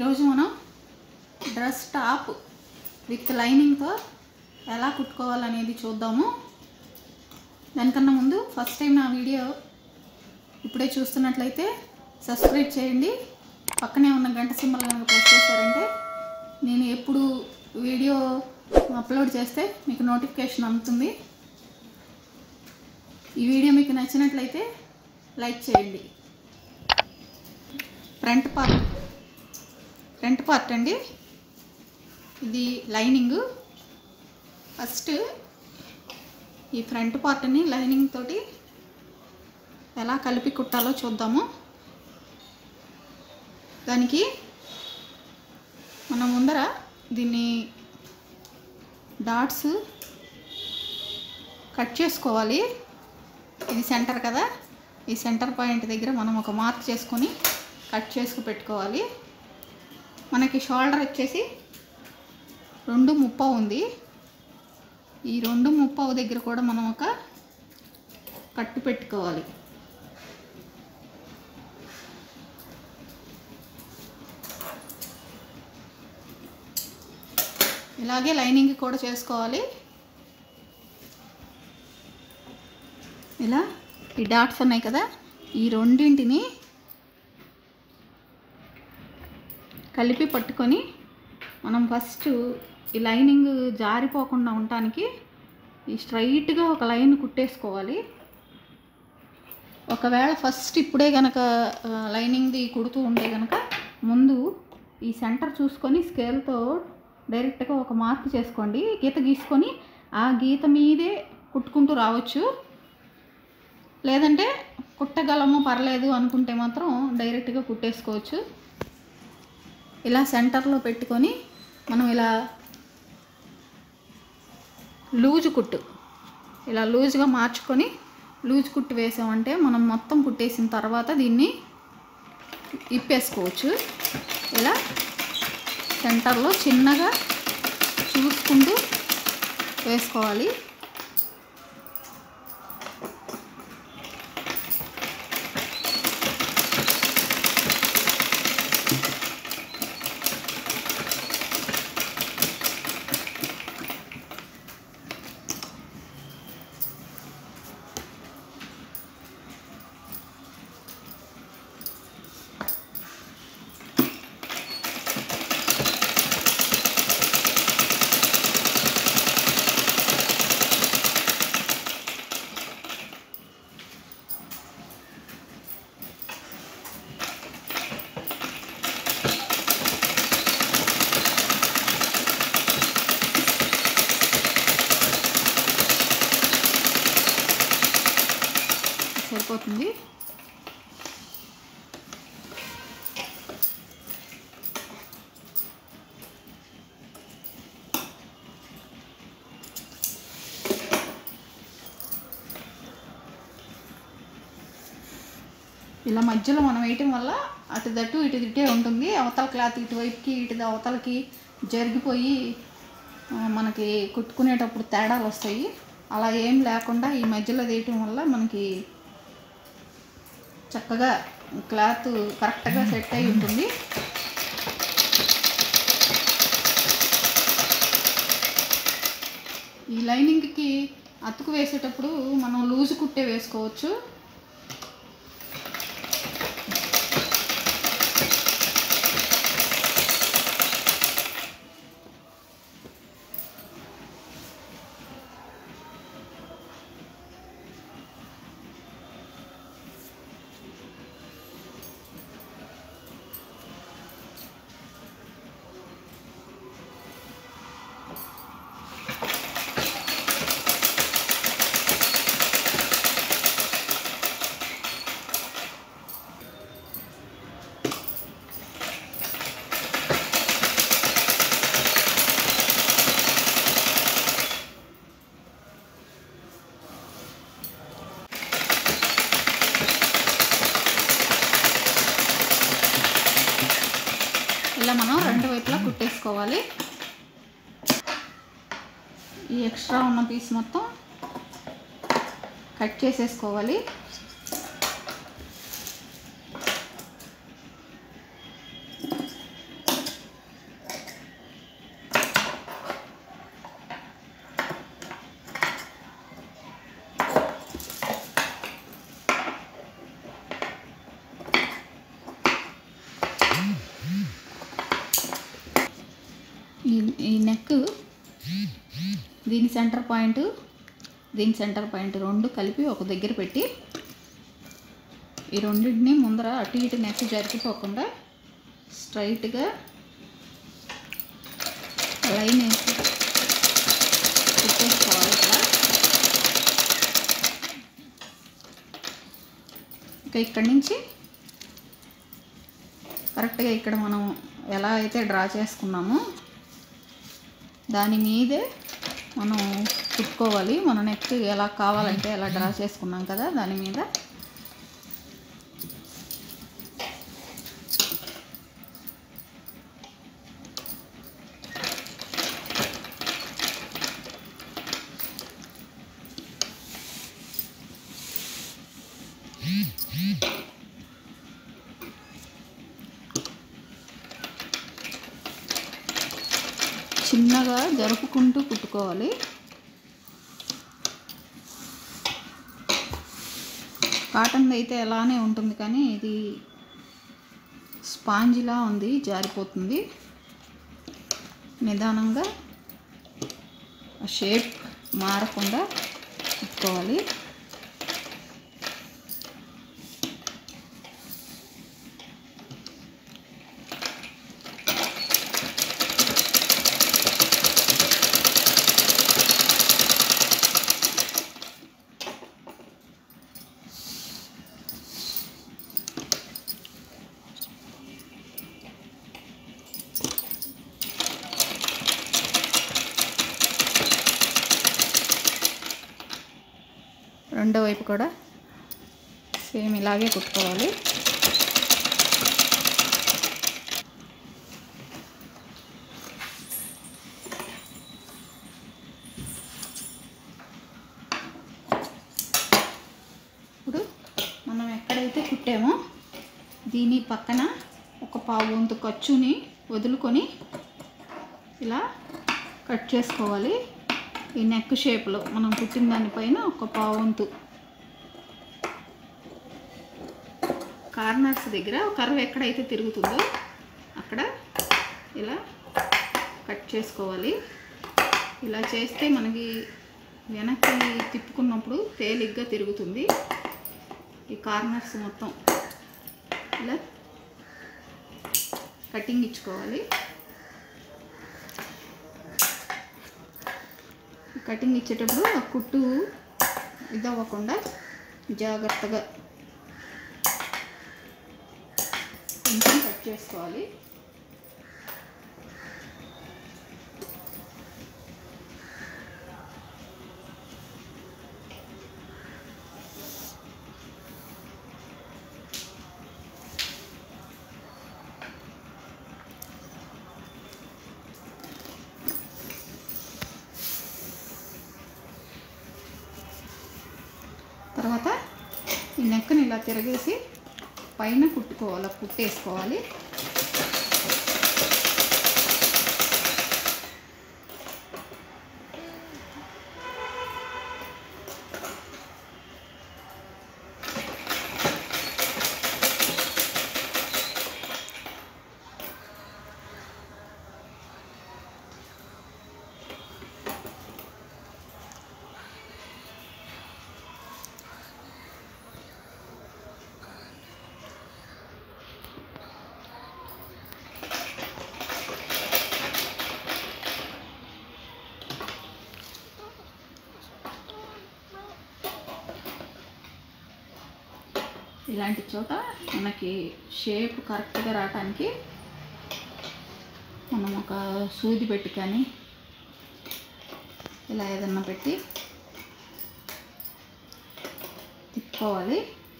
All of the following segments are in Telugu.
ఈరోజు మనం డ్రెస్ టాప్ విత్ లైనింగ్తో ఎలా కుట్టుకోవాలనేది చూద్దాము దానికన్నా ముందు ఫస్ట్ టైం నా వీడియో ఇప్పుడే చూస్తున్నట్లయితే సబ్స్క్రైబ్ చేయండి పక్కనే ఉన్న గంట సింబల్ కనుక ప్రెస్ చేశారంటే నేను ఎప్పుడు వీడియో అప్లోడ్ చేస్తే మీకు నోటిఫికేషన్ అందుతుంది ఈ వీడియో మీకు నచ్చినట్లయితే లైక్ చేయండి ఫ్రంట్ పార్ట్ ఫ్రంట్ పార్ట్ అండి ఇది లైనింగ్ ఫస్ట్ ఈ ఫ్రంట్ పార్ట్ని లైనింగ్ తోటి ఎలా కలిపి కుట్టాలో చూద్దాము దానికి మన ముందర దీన్ని డాట్స్ కట్ చేసుకోవాలి ఇది సెంటర్ కదా ఈ సెంటర్ పాయింట్ దగ్గర మనం ఒక మార్క్ చేసుకొని కట్ చేసుకు పెట్టుకోవాలి మనకి షోల్డర్ వచ్చేసి రెండు ముప్పావు ఉంది ఈ రెండు ముప్పావు దగ్గర కూడా మనం ఒక కట్టు పెట్టుకోవాలి ఇలాగే లైనింగ్ కూడా చేసుకోవాలి ఇలా ఈ డాట్స్ ఉన్నాయి కదా ఈ రెండింటిని కలిపి పట్టుకొని మనం ఫస్ట్ ఈ లైనింగ్ జారిపోకుండా ఉండటానికి ఈ స్ట్రైట్గా ఒక లైన్ కుట్టేసుకోవాలి ఒకవేళ ఫస్ట్ ఇప్పుడే కనుక లైనింగ్ది కుడుతూ ఉంటే కనుక ముందు ఈ సెంటర్ చూసుకొని స్కేల్తో డైరెక్ట్గా ఒక మార్క్ చేసుకోండి గీత గీసుకొని ఆ గీత మీదే కుట్టుకుంటూ రావచ్చు లేదంటే కుట్టగలము పర్లేదు అనుకుంటే మాత్రం డైరెక్ట్గా కుట్టేసుకోవచ్చు ఇలా సెంటర్లో పెట్టుకొని మనం ఇలా లూజు కుట్టు ఇలా లూజుగా మార్చుకొని లూజ్ కుట్టు వేసామంటే మనం మొత్తం కుట్టేసిన తర్వాత దీన్ని ఇప్పేసుకోవచ్చు ఇలా సెంటర్లో చిన్నగా చూసుకుంటూ వేసుకోవాలి సరిపోతుంది ఇలా మధ్యలో మనం వేయటం వల్ల అటు దట్టు ఇటు ఇటే ఉంటుంది అవతల క్లాత్ ఇటువైపుకి ఇటు అవతలకి జరిగిపోయి ఆ, మనకి కుట్టుకునేటప్పుడు తేడాలు వస్తాయి అలా ఏం లేకుండా ఈ మధ్యలో వేయటం వల్ల మనకి చక్కగా క్లాత్ కరెక్ట్గా సెట్ అయి ఉంటుంది ఈ లైనింగ్కి అతుకు వేసేటప్పుడు మనం లూజు కుట్టే వేసుకోవచ్చు ఇలా మనం రెండు వైపులా కుట్టేసుకోవాలి ఈ ఎక్స్ట్రా ఉన్న పీస్ మొత్తం కట్ చేసేసుకోవాలి సెంటర్ పాయింట్ దీని సెంటర్ పాయింట్ రెండు కలిపి ఒక దగ్గర పెట్టి ఈ రెండింటిని ముందర అటు ఇటు నెక్ జరిగిపోకుండా స్ట్రైట్గా లైన్ వేసి కుట్టేసుకోవాలి ఇట్లా ఇంకా ఇక్కడి నుంచి కరెక్ట్గా ఇక్కడ మనం ఎలా అయితే డ్రా చేసుకున్నామో దాని మీదే మనం కుట్టుకోవాలి మన నెక్ ఎలా కావాలంటే ఎలా డ్రా చేసుకున్నాం కదా దాని మీద చిన్నగా జరుపుకుంటూ కుట్టుకోవాలి కాటన్ అయితే అలానే ఉంటుంది కానీ ఇది స్పాంజిలా ఉంది జారిపోతుంది నిదానంగా ఆ షేప్ మారకుండా కుట్టుకోవాలి రెండో వైపు కూడా సేమ్ ఇలాగే కుట్టుకోవాలి ఇప్పుడు మనం ఎక్కడైతే కుట్టామో దీని పక్కన ఒక పావు వంతు ఖర్చుని వదులుకొని ఇలా కట్ చేసుకోవాలి ఈ నెక్ షేప్లో మనం కుట్టిన దానిపైన ఒక పావు వంతు కార్నర్స్ దగ్గర కర్వ్ ఎక్కడైతే తిరుగుతుందో అక్కడ ఇలా కట్ చేసుకోవాలి ఇలా చేస్తే మనకి వెనక్కి తిప్పుకున్నప్పుడు తేలిగ్గా తిరుగుతుంది ఈ కార్నర్స్ మొత్తం ఇలా కటింగ్ ఇచ్చుకోవాలి కటింగ్ ఇచ్చేటప్పుడు ఆ కుట్టు ఇది అవ్వకుండా జాగ్రత్తగా కొంచెం కట్ చేసుకోవాలి తర్వాత ఈ నెక్కని ఇలా తిరగేసి పైన కుట్టుకోవాలి కుట్టేసుకోవాలి ఇలాంటి చోట మనకి షేప్ కరెక్ట్గా రావటానికి మనం ఒక సూది పెట్టి కానీ ఇలా ఏదన్నా పెట్టి తిప్పుకోవాలి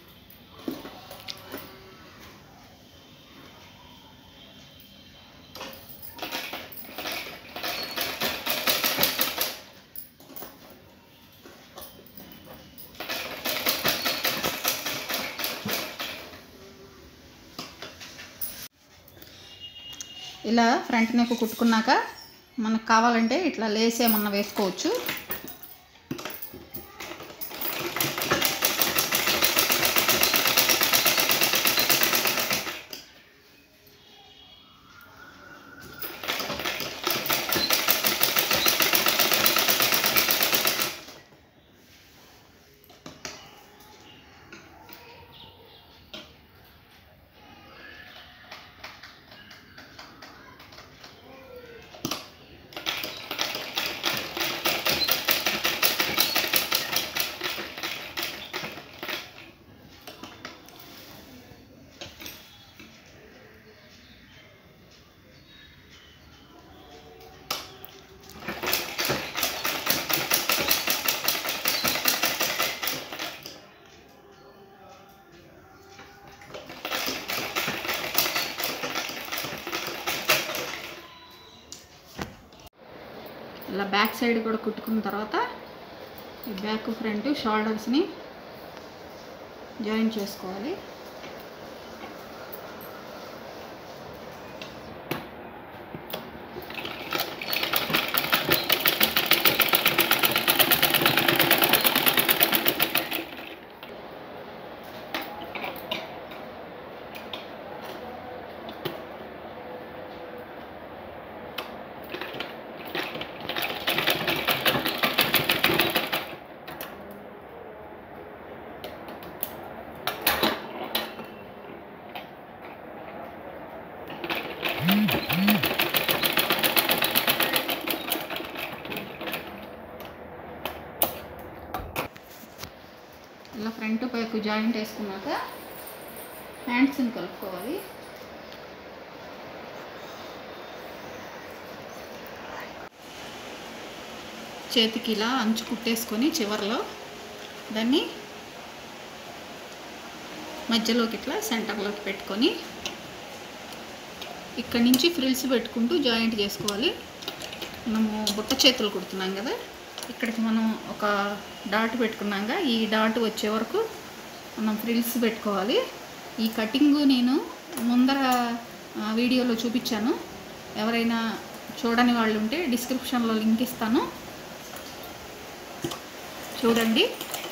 ఇలా ఫ్రంట్ నెక్ కుట్టుకున్నాక మనకు కావాలంటే ఇట్లా లేస్ ఏమన్నా వేసుకోవచ్చు బ్యాక్ సైడ్ కూడా కుట్టుకున్న తర్వాత ఈ బ్యాక్ ఫ్రంట్ షోల్డర్స్ని జాయిన్ చేసుకోవాలి ఇలా ఫ్రంట్ పైకి జాయింట్ వేసుకున్నాక హ్యాండ్స్ని కలుపుకోవాలి చేతికి ఇలా అంచు కుట్టేసుకొని చివర్లో దాన్ని మధ్యలోకి ఇట్లా సెంటర్లోకి పెట్టుకొని ఇక్కడి నుంచి ఫ్రిల్స్ పెట్టుకుంటూ జాయింట్ చేసుకోవాలి మనము బుట్ట చేతులు కుడుతున్నాం కదా ఇక్కడికి మనం ఒక డాట్ పెట్టుకున్నాక ఈ డాట్ వచ్చే వరకు మనం ఫ్రిల్స్ పెట్టుకోవాలి ఈ కటింగ్ నేను ముందర ఆ, వీడియోలో చూపించాను ఎవరైనా చూడని వాళ్ళు ఉంటే డిస్క్రిప్షన్లో లింక్ ఇస్తాను చూడండి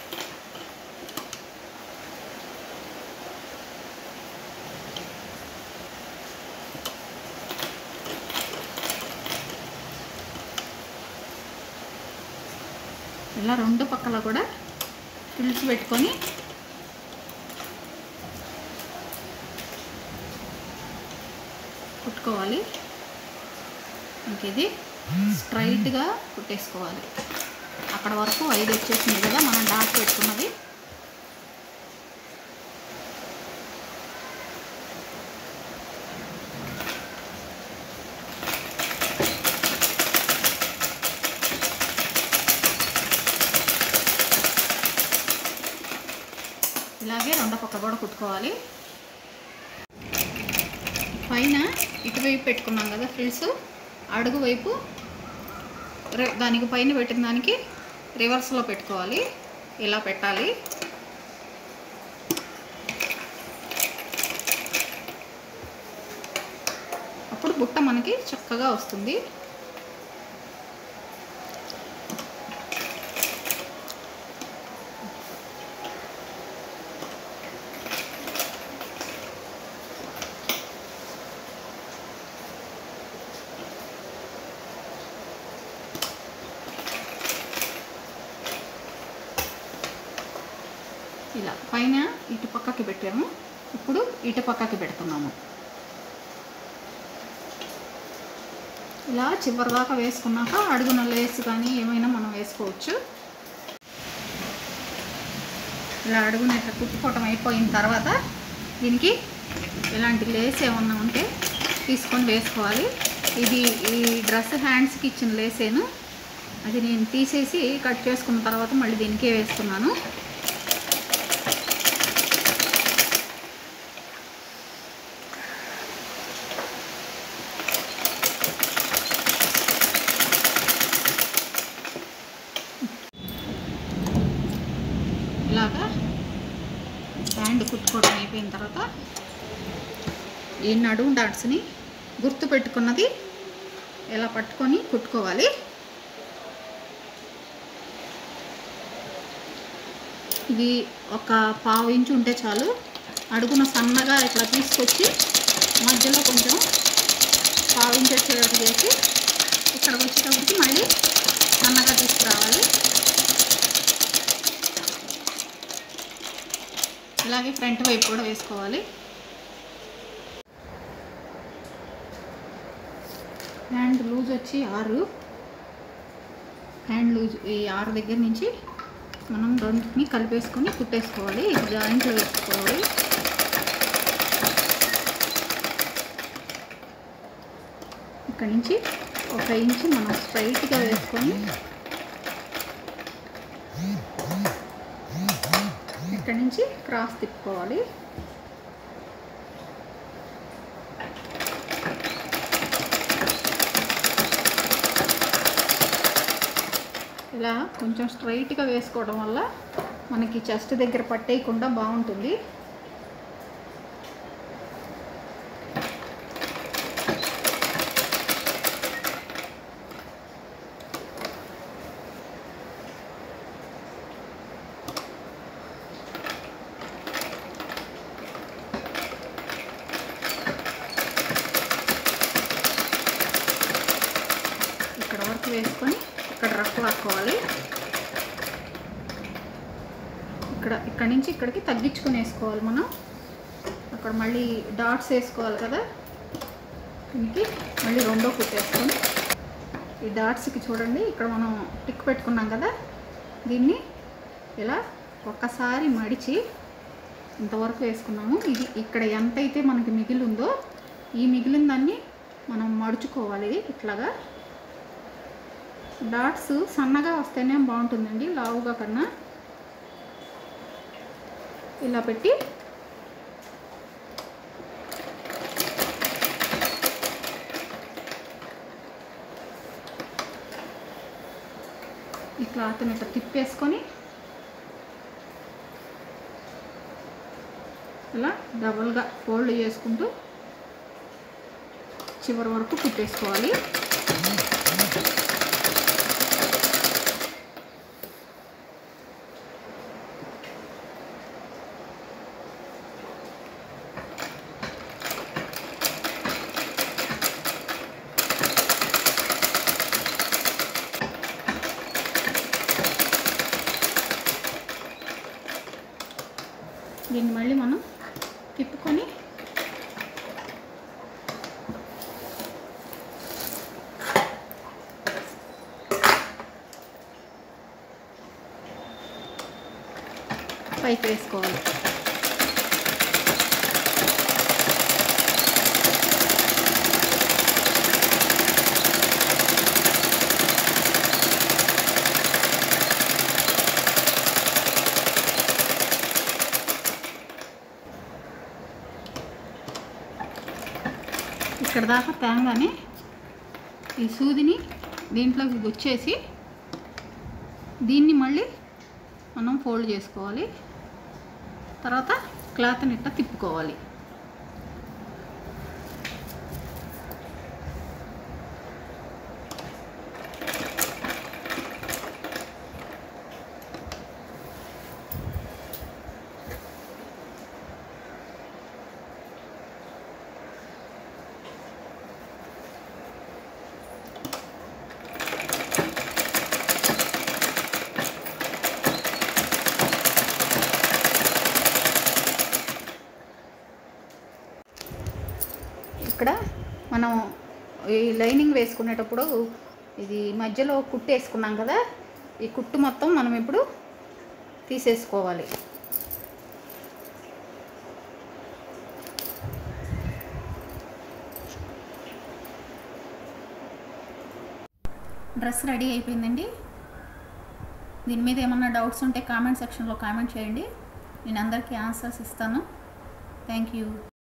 ఇలా రెండు పక్కల కూడా పిలిచి పెట్టుకొని కుట్టుకోవాలి ఇంక ఇది స్ట్రైట్గా కుట్టేసుకోవాలి అక్కడ వరకు ఐదు వచ్చేసింది కదా మనం డాట్ పెట్టుకున్నది ఇలాగే రెండో పక్క కూడా కుట్టుకోవాలి పైన ఇటువైపు పెట్టుకున్నాం కదా ఫ్రిల్స్ అడుగు వైపు రి- దానికి పైన పెట్టిన దానికి రివర్స్లో పెట్టుకోవాలి ఇలా పెట్టాలి అప్పుడు బుట్ట మనకి చక్కగా వస్తుంది ఇలా పైన ఇటు పక్కకి పెట్టాము ఇప్పుడు ఇటు పక్కకి పెడుతున్నాము ఇలా చివరి దాకా వేసుకున్నాక అడుగున లేస్ కానీ ఏమైనా మనం వేసుకోవచ్చు ఇలా అడుగున ఇట్లా కుట్టుకోవటం అయిపోయిన తర్వాత దీనికి ఇలాంటి లేస్ ఏమన్నా ఉంటే తీసుకొని వేసుకోవాలి ఇది ఈ డ్రెస్ హ్యాండ్స్కి ఇచ్చిన లేసేను అది నేను తీసేసి కట్ చేసుకున్న తర్వాత మళ్ళీ దీనికే వేస్తున్నాను ఇలాగా హ్యాండ్ కుట్టుకోవడం అయిపోయిన తర్వాత ఈ నడుము డాట్స్ని గుర్తు పెట్టుకున్నది ఇలా పట్టుకొని కుట్టుకోవాలి ఇది ఒక పావు ఇంచు ఉంటే చాలు అడుగున సన్నగా ఇట్లా తీసుకొచ్చి మధ్యలో కొంచెం పావు ఇంచు వచ్చేటట్టు చేసి ఇక్కడ వచ్చేటప్పటికి మళ్ళీ సన్నగా తీసుకురావాలి ఇలాగే ఫ్రంట్ వైపు కూడా వేసుకోవాలి హ్యాండ్ లూజ్ వచ్చి ఆరు హ్యాండ్ లూజ్ ఈ ఆరు దగ్గర నుంచి మనం రెండింటిని కలిపేసుకొని కుట్టేసుకోవాలి ఇది జాయింట్లో వేసుకోవాలి ఇక్కడ నుంచి ఒక ఇంచు మనం స్ట్రైట్గా వేసుకొని ఇక్కడ నుంచి క్రాస్ తిప్పుకోవాలి ఇలా కొంచెం స్ట్రైట్గా వేసుకోవడం వల్ల మనకి చెస్ట్ దగ్గర పట్టేయకుండా బాగుంటుంది ఇక్కడ వరకు వేసుకొని ఇక్కడ రఫ్ లాక్కోవాలి ఇక్కడ ఇక్కడ నుంచి ఇక్కడికి తగ్గించుకొని వేసుకోవాలి మనం అక్కడ మళ్ళీ డాట్స్ వేసుకోవాలి కదా దీనికి మళ్ళీ రెండో కుట్టేసుకొని ఈ డాట్స్కి చూడండి ఇక్కడ మనం టిక్ పెట్టుకున్నాం కదా దీన్ని ఇలా ఒక్కసారి మడిచి ఇంతవరకు వేసుకున్నాము ఇది ఇక్కడ ఎంతైతే మనకి మిగిలి ఉందో ఈ మిగిలిన దాన్ని మనం మడుచుకోవాలి ఇట్లాగా డాట్స్ సన్నగా వస్తేనే బాగుంటుందండి లావుగా కన్నా ఇలా పెట్టి ఈ క్లాత్ని ఇట్లా తిప్పేసుకొని ఇలా డబల్గా ఫోల్డ్ చేసుకుంటూ చివరి వరకు కుట్టేసుకోవాలి దీన్ని మళ్ళీ మనం తిప్పుకొని పైకి వేసుకోవాలి ఇక్కడ దాకా తేంగానే ఈ సూదిని దీంట్లోకి గుచ్చేసి దీన్ని మళ్ళీ మనం ఫోల్డ్ చేసుకోవాలి తర్వాత క్లాత్ని ఇట్లా తిప్పుకోవాలి ఇక్కడ మనం ఈ లైనింగ్ వేసుకునేటప్పుడు ఇది మధ్యలో కుట్టు వేసుకున్నాం కదా ఈ కుట్టు మొత్తం మనం ఇప్పుడు తీసేసుకోవాలి డ్రెస్ రెడీ అయిపోయిందండి దీని మీద ఏమన్నా డౌట్స్ ఉంటే కామెంట్ సెక్షన్లో కామెంట్ చేయండి నేను అందరికీ ఆన్సర్స్ ఇస్తాను థ్యాంక్ యూ